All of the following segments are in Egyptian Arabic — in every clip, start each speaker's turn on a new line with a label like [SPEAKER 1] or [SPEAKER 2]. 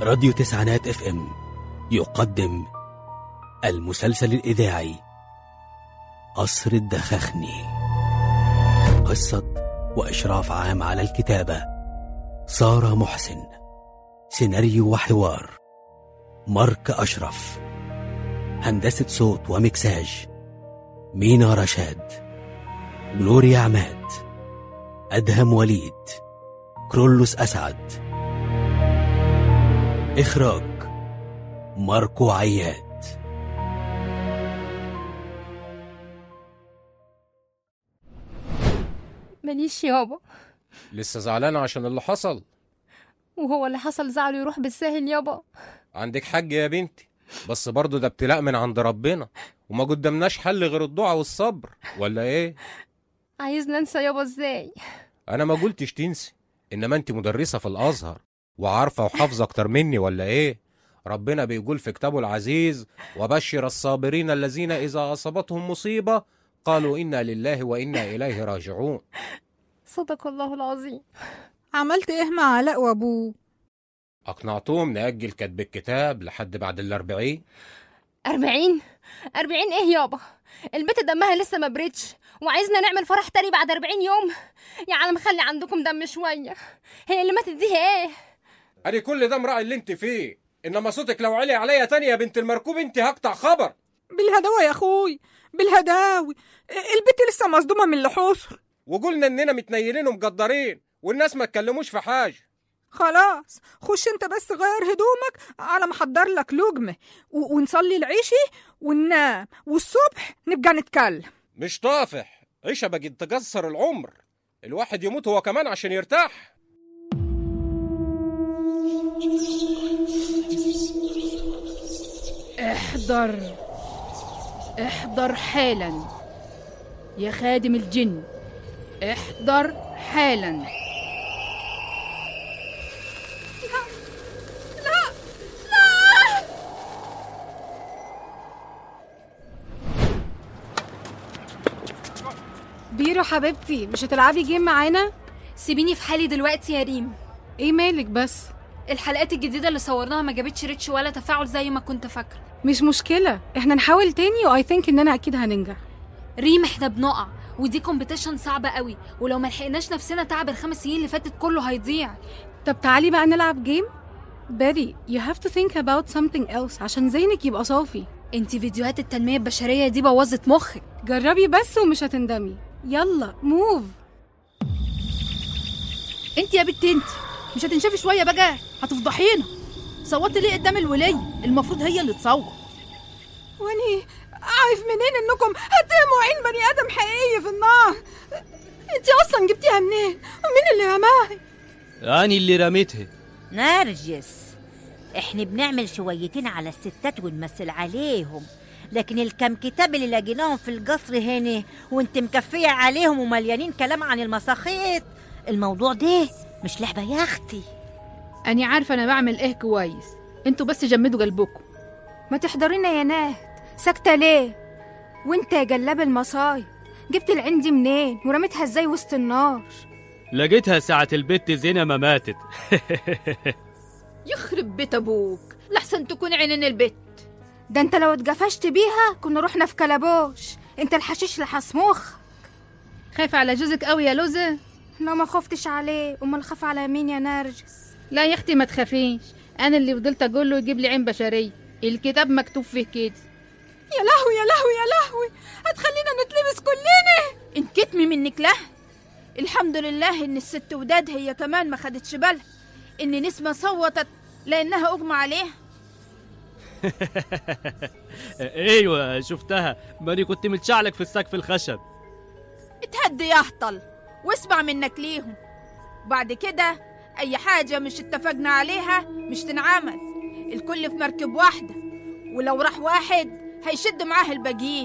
[SPEAKER 1] راديو تسعينات اف ام يقدم المسلسل الإذاعي قصر الدخخني قصة وإشراف عام على الكتابة سارة محسن سيناريو وحوار مارك أشرف هندسة صوت ومكساج مينا رشاد جلوريا عماد أدهم وليد كرولوس أسعد إخراج ماركو عياد
[SPEAKER 2] ماليش يابا
[SPEAKER 3] لسه زعلانة عشان اللي حصل
[SPEAKER 2] وهو اللي حصل زعله يروح بالساهل يابا
[SPEAKER 3] عندك حق يا بنتي بس برضه ده ابتلاء من عند ربنا وما قدامناش حل غير الدعاء والصبر ولا ايه
[SPEAKER 2] عايزنا ننسى يابا ازاي
[SPEAKER 3] انا ما قلتش تنسي انما انت مدرسة في الازهر وعارفة وحافظة اكتر مني ولا ايه ربنا بيقول في كتابه العزيز وبشر الصابرين الذين اذا اصابتهم مصيبة قالوا انا لله وانا اليه راجعون
[SPEAKER 2] صدق الله العظيم
[SPEAKER 4] عملت ايه مع علاء وابوه
[SPEAKER 3] اقنعتهم نأجل كتب الكتاب لحد بعد الاربعين
[SPEAKER 2] أربعين أربعين إيه يابا البت دمها لسه ما بريتش وعايزنا نعمل فرح تاني بعد أربعين يوم يا عالم خلي عندكم دم شوية هي اللي ماتت دي ايه
[SPEAKER 3] ادي كل ده مراعي اللي انت فيه انما صوتك لو علي عليا تاني يا بنت المركوب انت هقطع خبر
[SPEAKER 4] بالهداوة يا اخوي بالهداوي البت لسه مصدومة من اللي حصل
[SPEAKER 3] وقلنا اننا متنيلين ومقدرين والناس ما اتكلموش في حاجه
[SPEAKER 4] خلاص خش انت بس غير هدومك على ما احضر لك لقمة و- ونصلي العشي وننام والصبح نبقى نتكلم
[SPEAKER 3] مش طافح عيشه بقت تقصر العمر الواحد يموت هو كمان عشان يرتاح
[SPEAKER 5] احضر احضر حالا يا خادم الجن احضر حالا
[SPEAKER 6] بيرو حبيبتي مش هتلعبي جيم معانا
[SPEAKER 7] سيبيني في حالي دلوقتي يا ريم
[SPEAKER 6] ايه مالك بس
[SPEAKER 7] الحلقات الجديدة اللي صورناها ما جابتش ريتش ولا تفاعل زي ما كنت فاكرة
[SPEAKER 6] مش مشكله احنا نحاول تاني واي ثينك اننا اكيد هننجح
[SPEAKER 7] ريم احنا بنقع ودي كومبيتيشن صعبة قوي ولو ما لحقناش نفسنا تعب الخمس سنين اللي فاتت كله هيضيع
[SPEAKER 6] طب تعالي بقى نلعب جيم باري you have to think about something else عشان ذهنك يبقى صافي
[SPEAKER 7] انتي فيديوهات التنمية البشرية دي بوظت مخك
[SPEAKER 6] جربي بس ومش هتندمي يلا موف
[SPEAKER 5] انت يا بنت انت مش هتنشفي شويه بقى هتفضحينا صوتي ليه قدام الولية المفروض هي اللي تصوت
[SPEAKER 4] واني عارف منين انكم هترموا عين بني ادم حقيقي في النار انت اصلا جبتيها منين ومين اللي رماها
[SPEAKER 8] أنا اللي رميتها
[SPEAKER 9] نرجس احنا بنعمل شويتين على الستات ونمثل عليهم لكن الكم كتاب اللي لاقيناهم في القصر هنا وانت مكفية عليهم ومليانين كلام عن المساخيط الموضوع ده مش لعبة يا اختي
[SPEAKER 5] انا عارفه انا بعمل ايه كويس انتوا بس جمدوا قلبكم
[SPEAKER 6] ما تحضرينا يا نهد ساكته ليه وانت يا جلاب المصايب جبت العين دي منين ورميتها ازاي وسط النار
[SPEAKER 8] لقيتها ساعة البت زينة ما ماتت
[SPEAKER 5] يخرب بيت ابوك لحسن تكون عينين البيت
[SPEAKER 6] ده انت لو اتجفشت بيها كنا رحنا في كلبوش انت الحشيش لحسموخ
[SPEAKER 5] خايفه على جوزك قوي يا لوزه
[SPEAKER 6] لو ما خفتش عليه امال خاف على مين يا نرجس
[SPEAKER 5] لا يا اختي ما تخافيش انا اللي فضلت اقول له يجيب لي عين بشريه الكتاب مكتوب فيه كده
[SPEAKER 4] يا لهوي يا لهوي يا لهوي هتخلينا نتلبس كلنا
[SPEAKER 5] انكتمي منك له الحمد لله ان الست وداد هي كمان ما خدتش بالها ان نسمة صوتت لانها اغمى عليها
[SPEAKER 8] ايوه شفتها ماني كنت متشعلق في السقف الخشب
[SPEAKER 5] اتهدي يا اهطل واسمع منك ليهم بعد كده اي حاجة مش اتفقنا عليها مش تنعمل الكل في مركب واحدة ولو راح واحد هيشد معاه الباقيين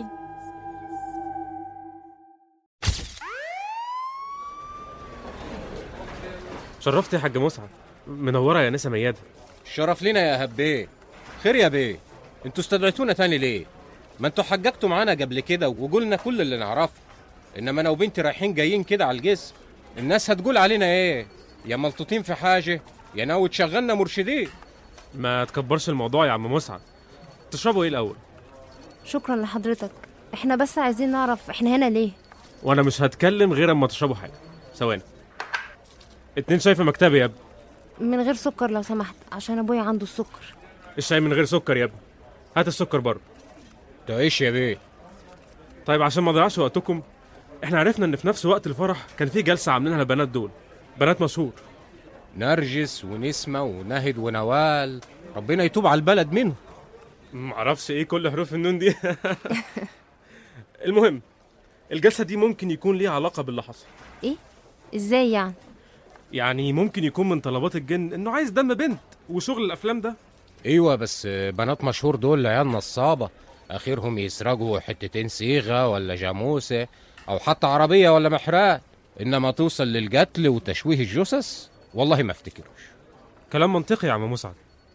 [SPEAKER 10] شرفت يا حاج مسعد منوره يا نسا مياده
[SPEAKER 3] الشرف لنا يا هبيه خير يا بيه انتوا استدعيتونا تاني ليه ما انتوا حججتوا معانا قبل كده وقلنا كل اللي نعرفه انما انا وبنتي رايحين جايين كده على الجسم الناس هتقول علينا ايه يا ملطوطين في حاجه يا ناوي تشغلنا مرشدين
[SPEAKER 10] ما تكبرش الموضوع يا عم مسعد تشربوا ايه الاول
[SPEAKER 2] شكرا لحضرتك احنا بس عايزين نعرف احنا هنا ليه
[SPEAKER 10] وانا مش هتكلم غير اما تشربوا حاجه ثواني اتنين شاي في مكتبي يا ابني
[SPEAKER 2] من غير سكر لو سمحت عشان ابويا عنده السكر
[SPEAKER 10] الشاي من غير سكر يا ابني هات السكر بره
[SPEAKER 3] تعيش يا بيه
[SPEAKER 10] طيب عشان ما اضيعش وقتكم احنا عرفنا ان في نفس وقت الفرح كان في جلسه عاملينها البنات دول بنات مشهور
[SPEAKER 3] نرجس ونسمة ونهد ونوال ربنا يتوب على البلد منهم
[SPEAKER 10] معرفش ايه كل حروف النون دي المهم الجلسه دي ممكن يكون ليها علاقه باللي حصل
[SPEAKER 2] ازاي يعني
[SPEAKER 10] يعني ممكن يكون من طلبات الجن انه عايز دم بنت وشغل الافلام ده
[SPEAKER 3] ايوه بس بنات مشهور دول عيال نصابة اخرهم يسرقوا حتتين صيغة ولا جاموسة او حتى عربية ولا محرات انما توصل للقتل وتشويه الجثث والله ما افتكروش
[SPEAKER 10] كلام منطقي يا عم مسعد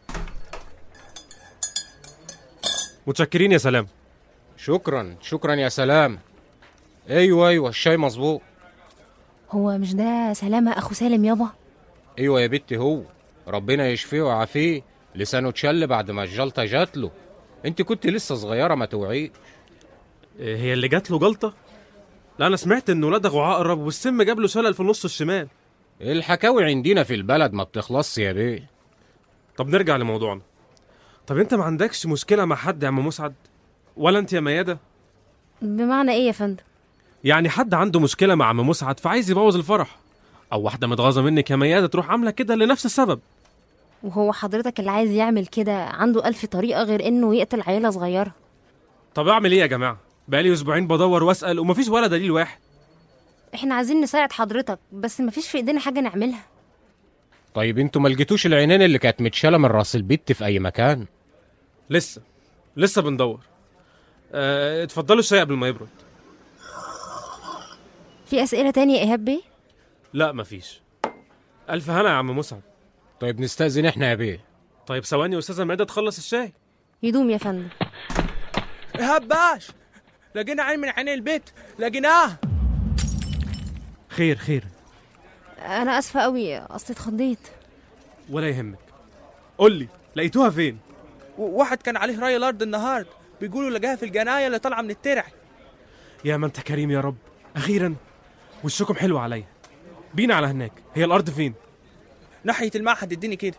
[SPEAKER 10] متشكرين يا سلام
[SPEAKER 3] شكرا شكرا يا سلام ايوه ايوه الشاي مظبوط
[SPEAKER 2] هو مش ده سلامة اخو سالم يابا
[SPEAKER 3] ايوه يا بنتي هو ربنا يشفيه ويعافيه لسانه اتشل بعد ما الجلطة جات له انت كنت لسه صغيرة ما توعيش
[SPEAKER 10] إيه هي اللي جات له جلطه لا انا سمعت انه لدغه عقرب والسم جاب له شلل في نصه الشمال
[SPEAKER 3] الحكاوي عندنا في البلد ما بتخلصش يا بيه
[SPEAKER 10] طب نرجع لموضوعنا طب انت ما عندكش مشكله مع حد يا عم مسعد ولا انت يا مياده
[SPEAKER 2] بمعنى ايه يا فندم
[SPEAKER 10] يعني حد عنده مشكله مع عم مسعد فعايز يبوظ الفرح او واحده متغاظه منك يا مياده تروح عامله كده لنفس السبب
[SPEAKER 2] وهو حضرتك اللي عايز يعمل كده عنده ألف طريقة غير إنه يقتل عيلة صغيرة
[SPEAKER 10] طب اعمل ايه يا جماعه بقالي اسبوعين بدور واسال ومفيش ولا دليل واحد
[SPEAKER 2] إحنا عايزين نساعد حضرتك بس مفيش في إيدينا حاجة نعملها
[SPEAKER 3] طيب انتوا ما لقيتوش العينين اللي كانت متشالة من راس البت في اي مكان
[SPEAKER 10] لسه لسه بندور اه اتفضلوا الشاي قبل ما يبرد
[SPEAKER 2] في أسئلة تانية يا إيهاب بيه؟
[SPEAKER 10] لا مفيش الف هنا يا عم مسعد
[SPEAKER 3] طيب نستأذن احنا يا بيه
[SPEAKER 10] طيب ثواني يا استاذه مياده تخلص الشاي
[SPEAKER 2] يدوم يا فندم
[SPEAKER 11] إيهاب باش لقينا عين من عيني البيت لقيناه
[SPEAKER 10] خير خير
[SPEAKER 2] أنا آسفة أوي أصل اتخضيت
[SPEAKER 10] ولا يهمك قول لي لقيتوها فين
[SPEAKER 11] و- واحد كان عليه راي الارض النهارده بيقولوا لقاها في الجنايه اللي طالعه من الترع
[SPEAKER 10] يا ما انت كريم يا رب اخيرا وشكم حلو عليا بينا على هناك هي الارض فين
[SPEAKER 11] ناحيه المعهد اديني كده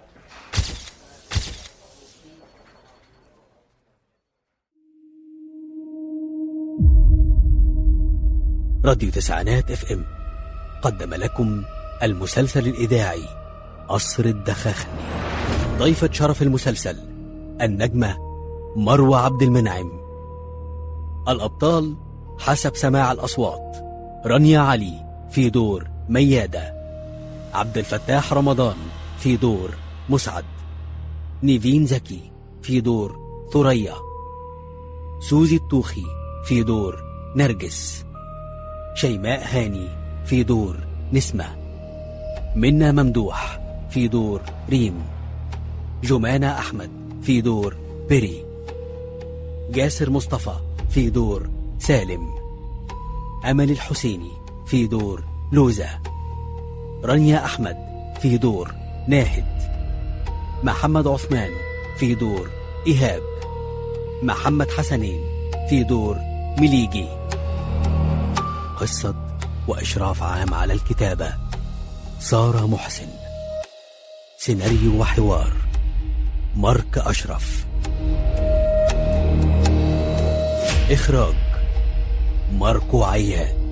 [SPEAKER 1] راديو تسعينات اف ام قدم لكم المسلسل الإذاعي قصر الدخاخني ضيفة شرف المسلسل النجمة مروة عبد المنعم الأبطال حسب سماع الأصوات رانيا علي في دور ميادة عبد الفتاح رمضان في دور مسعد نيفين زكي في دور ثريا سوزي الطوخي في دور نرجس شيماء هاني في دور نسمة منا ممدوح في دور ريم جمانة أحمد في دور بيري جاسر مصطفى في دور سالم أمل الحسيني في دور لوزة رانيا أحمد في دور ناهد محمد عثمان في دور إيهاب محمد حسنين في دور مليجي قصة وإشراف عام على الكتابة سارة محسن سيناريو وحوار مارك أشرف إخراج ماركو عياد